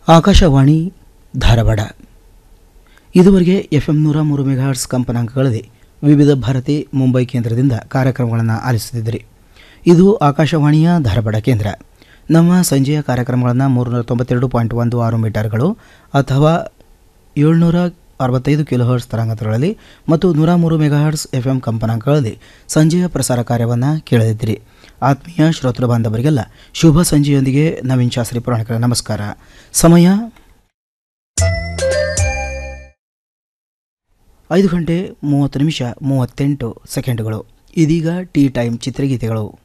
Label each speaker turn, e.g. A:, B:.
A: ಆಕಾಶವಾಣಿ ಧಾರವಾಡ ಇದುವರೆಗೆ F M ನೂರ ಮೂರು ಮೆಗಾಹರ್ಟ್ಸ್ ಕಂಪನಾಂಕಗಳಲ್ಲಿ ವಿವಿಧ ಭಾರತಿ ಮುಂಬೈ ಕೇಂದ್ರದಿಂದ ಕಾರ್ಯಕ್ರಮಗಳನ್ನು ಆಲಿಸುತ್ತಿದ್ದಿರಿ ಇದು ಆಕಾಶವಾಣಿಯ ಧಾರವಾಡ ಕೇಂದ್ರ ನಮ್ಮ ಸಂಜೆಯ ಕಾರ್ಯಕ್ರಮಗಳನ್ನು ಮೂರುನೂರ ತೊಂಬತ್ತೆರಡು ಪಾಯಿಂಟ್ ಒಂದು ಆರು ಮೀಟರ್ಗಳು ಅಥವಾ ಏಳ್ನೂರ ಅರವತ್ತೈದು ಕಿಲೋ ಹರ್ಟ್ಸ್ ತರಂಗಾಂತರಗಳಲ್ಲಿ ಮತ್ತು ನೂರ ಮೂರು ಮೆಗಾಹರ್ಟ್ಸ್ ಎಫ್ ಎಂ ಕಂಪನಾಂಕಗಳಲ್ಲಿ ಸಂಜೆಯ ಪ್ರಸಾರ ಕಾರ್ಯವನ್ನು ಕೇಳದಿದ್ದಿರಿ ಆತ್ಮೀಯ ಶ್ರೋತೃ ಬಾಂಧವರಿಗೆಲ್ಲ ಶುಭ ಸಂಜೆಯೊಂದಿಗೆ ನವೀನ್ ಶಾಸ್ತ್ರಿ ಪುರಾಣಿಕರ ನಮಸ್ಕಾರ ಸಮಯ ಐದು ಗಂಟೆ ಮೂವತ್ತು ನಿಮಿಷ ಮೂವತ್ತೆಂಟು ಸೆಕೆಂಡುಗಳು ಇದೀಗ ಟೀ ಟೈಮ್ ಚಿತ್ರಗೀತೆಗಳು